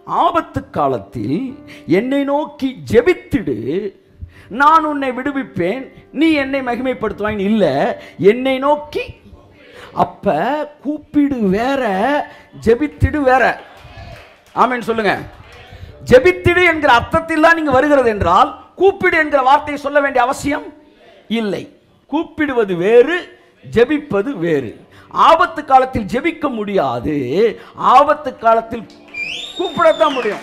ஆபத்து காலத்தில் என்னை நோக்கி ஜெபித்திடு நான் உன்னை விடுவிப்பேன் நீ என்னை மகிமைப்படுத்துவாய் இல்லை என்னை நோக்கி அப்ப கூப்பிடு வேற ஜெபித்திடு வேற ஆமென் சொல்லுங்க ஜெபித்திடு என்கிற அர்த்தத்தில் தான் நீங்க வருகிறது என்றால் கூப்பிடு என்கிற வார்த்தையை சொல்ல வேண்டிய அவசியம் இல்லை கூப்பிடுவது வேறு ஜெபிப்பது வேறு ஆபத்து காலத்தில் ஜெபிக்க முடியாது ஆபத்து காலத்தில் கூப்பிடத்தான் முடியும்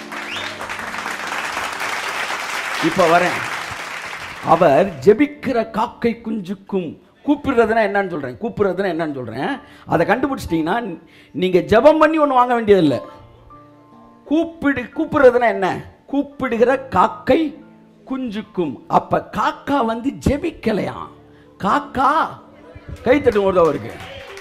இப்ப வரேன் அவர் ஜெபிக்கிற காக்கை குஞ்சுக்கும் கூப்பிடுறதுனா என்னன்னு சொல்றேன் கூப்பிடுறதுனா என்னன்னு சொல்றேன் அதை கண்டுபிடிச்சிட்டீங்கன்னா நீங்க ஜெபம் பண்ணி ஒன்று வாங்க வேண்டியதில்லை கூப்பிடு கூப்பிடுறதுனா என்ன கூப்பிடுகிற காக்கை குஞ்சுக்கும் அப்ப காக்கா வந்து ஜெபிக்கலையாம் காக்கா கை தட்டும் ஒரு அவருக்கு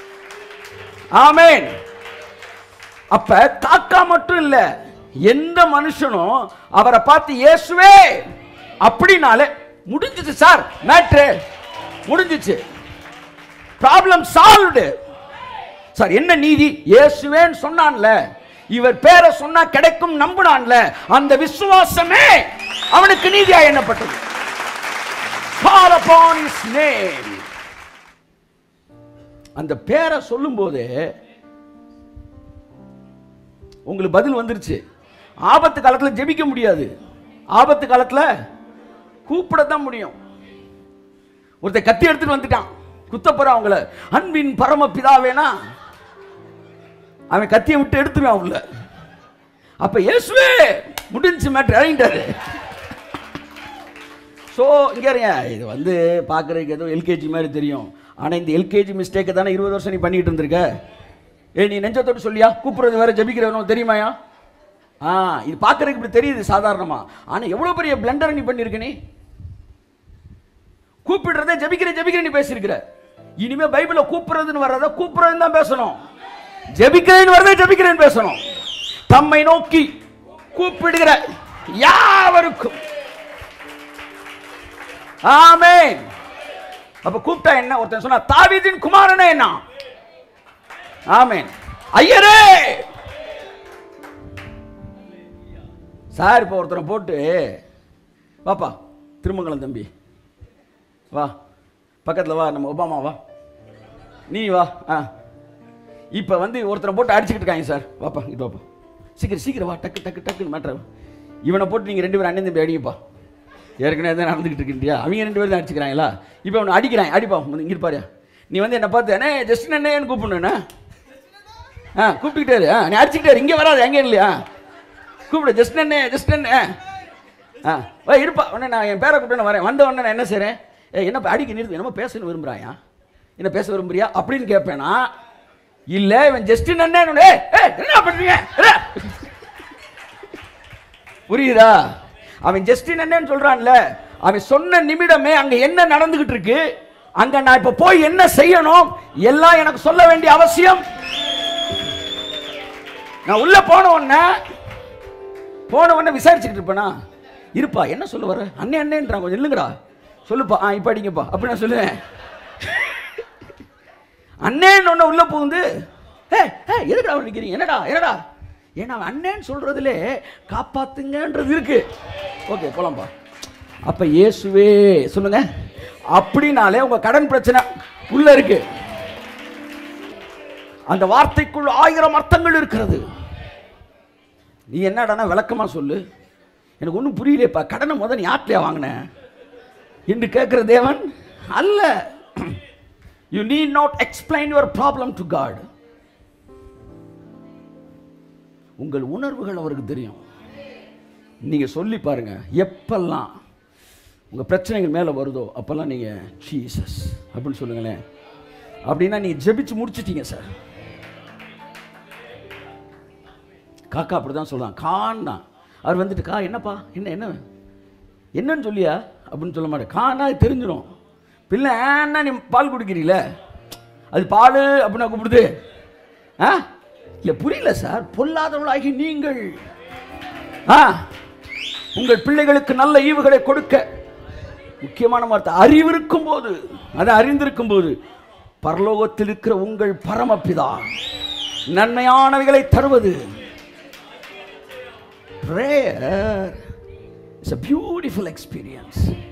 ஆமென் அப்ப காக்கா மட்டும் இல்ல எந்த மனுஷனும் அவரை பார்த்து இயேசுவே அப்படினாலே முடிஞ்சிச்சு சார் மேட்ரு முடிஞ்சிச்சு ப்ராப்ளம் சால்வ்டு சார் என்ன நீதி இயேசுவேன்னு சொன்னான்ல இவர் பேரை சொன்னா கிடைக்கும் நம்பினான்ல அந்த விசுவாசமே அவனுக்கு நீதியா எண்ணப்பட்டது Call upon his name. அந்த பேரை சொல்லும்போது உங்களுக்கு பதில் வந்துருச்சு ஆபத்து காலத்தில் ஜெபிக்க முடியாது ஆபத்து காலத்தில் கூப்பிடத்தான் முடியும் ஒருத்தன் கத்தி எடுத்துட்டு வந்துட்டான் குத்த போறான் அவங்கள அன்பின் பரம பிதாவேனா அவன் கத்தியை விட்டு எடுத்துருவான் உள்ள அப்ப இயேசுவே முடிஞ்சு மேட்ரு இறங்கிட்டாரு ஸோ இங்கே இருங்க இது வந்து பார்க்குறதுக்கு ஏதோ எல்கேஜி மாதிரி தெரியும் ஆனால் இந்த எல்கேஜி மிஸ்டேக்கை தானே இருபது வருஷம் நீ பண்ணிட்டு இருந்திருக்க ஏ நீ நெஞ்சத்தோடு சொல்லியா கூப்பிடுறது வேற ஜபிக்கிறவனும் தெரியுமாயா ஆ இது பார்க்குறதுக்கு இப்படி தெரியுது சாதாரணமா ஆனால் எவ்வளோ பெரிய பிளண்டர் நீ பண்ணியிருக்க நீ கூப்பிடுறதே ஜபிக்கிற ஜபிக்கிற நீ பேசியிருக்கிற இனிமே பைபிளை கூப்பிடுறதுன்னு வர்றத கூப்பிடுறதுன்னு தான் பேசணும் ஜெபிக்கிறேன்னு வரதே ஜெபிக்கிறேன்னு பேசணும் தம்மை நோக்கி கூப்பிடுகிற யாவருக்கும் ஆமென் அப்ப கூப்பிட்டா என்ன ஒருத்தன் சொன்னா தாவீதின் குமாரனே என்ன ஆமென் ஐயரே சார் இப்போ ஒருத்தரை போட்டு வாப்பா திருமங்கலம் தம்பி வா பக்கத்தில் வா நம்ம ஒபாமா வா நீ வா ஆ இப்போ வந்து ஒருத்தரை போட்டு அடிச்சுக்கிட்டு இருக்காங்க சார் வாப்பா இது வாப்பா சீக்கிரம் சீக்கிரம் வா டக்கு டக்கு டக்குன்னு மேட்ரு இவனை போட்டு நீங்கள் ரெண்டு பேரும் அண்ணன் தம்பி அடிங்கப்பா ஏற்கனவே தான் நடந்துக்கிட்டு இருக்கின்றியா அவங்க ரெண்டு பேரும் தான் அடிச்சுக்கிறாங்களா இப்போ அவனை அடிக்கிறான் அடிப்பா இங்கே இருப்பாரு நீ வந்து என்ன பார்த்து அண்ணே ஜஸ்ட் அண்ணேன்னு கூப்பிடணுண்ணே ஆ கூப்பிட்டுக்கிட்டாரு ஆ நீ அடிச்சுக்கிட்டாரு இங்கே வராது எங்கே இல்லையா கூப்பிடு ஜஸ்ட் அண்ணே ஜஸ்ட் அண்ணே ஆ வா இருப்பா உடனே நான் என் பேரை கூப்பிட்டு வரேன் வந்த உடனே நான் என்ன செய்கிறேன் ஏ என்ன அடிக்க நிறுத்து என்னமோ பேசணும் விரும்புகிறாயா என்ன பேச விரும்புறியா அப்படின்னு கேட்பேனா இல்லை இவன் ஜஸ்ட் அண்ணே ஏ என்ன பண்ணுறீங்க ஏ. புரியுதா அவன் ஜஸ்டின் என்னன்னு சொல்றான்ல அவன் சொன்ன நிமிடமே அங்க என்ன நடந்துகிட்டு இருக்கு அங்க நான் இப்ப போய் என்ன செய்யணும் எல்லாம் எனக்கு சொல்ல வேண்டிய அவசியம் நான் உள்ள போன உடனே போன உடனே விசாரிச்சுக்கிட்டு இருப்பேனா இருப்பா என்ன சொல்ல வர அண்ணே அண்ணேன்றான் கொஞ்சம் இல்லைங்கடா சொல்லுப்பா ஆ இப்போ அடிங்கப்பா அப்படி நான் சொல்லுவேன் அண்ணேன்னு ஒன்று உள்ள புகுந்து ஏ ஏ எதுக்குடா அவன் நிற்கிறீங்க என்னடா என்னடா ஏன்னா அவன் அண்ணேன்னு சொல்றதுலே காப்பாத்துங்கன்றது இருக்கு ஓகே போலாம்ப்பா அப்ப இயேசுவே சொல்லுங்க அப்படின்னாலே உங்க கடன் பிரச்சனை உள்ள இருக்கு அந்த வார்த்தைக்குள் ஆயிரம் அர்த்தங்கள் இருக்கிறது நீ என்னடானா விளக்கமா சொல்லு எனக்கு ஒன்றும் புரியலையப்பா கடனை முத நீ யார்ட்லையா வாங்கின என்று கேட்கிற தேவன் அல்ல you need not explain your problem to God உங்கள் உணர்வுகள் அவருக்கு தெரியும் நீங்க சொல்லி பாருங்க எப்பெல்லாம் உங்க பிரச்சனைகள் மேல வருதோ அப்பெல்லாம் நீங்க ஜீசஸ் அப்படின்னு சொல்லுங்களேன் அப்படின்னா நீங்க ஜெபிச்சு முடிச்சிட்டீங்க சார் காக்கா அப்படிதான் சொல்றான் கான்னா அவர் வந்துட்டு கா என்னப்பா என்ன என்ன என்னன்னு சொல்லியா அப்படின்னு சொல்ல மாட்டேன் கானா அது தெரிஞ்சிடும் பிள்ளை ஏன்னா நீ பால் குடிக்கிறீங்களே அது பால் அப்படின்னா கூப்பிடுது ஆ இல்லை புரியல சார் பொல்லாதவளாகி நீங்கள் ஆ உங்கள் பிள்ளைகளுக்கு நல்ல ஈவுகளை கொடுக்க முக்கியமான வார்த்தை அறிவு இருக்கும் போது அதை அறிந்திருக்கும் போது பரலோகத்தில் இருக்கிற உங்கள் பரமபிதா நன்மையானவைகளை தருவது prayer is a beautiful experience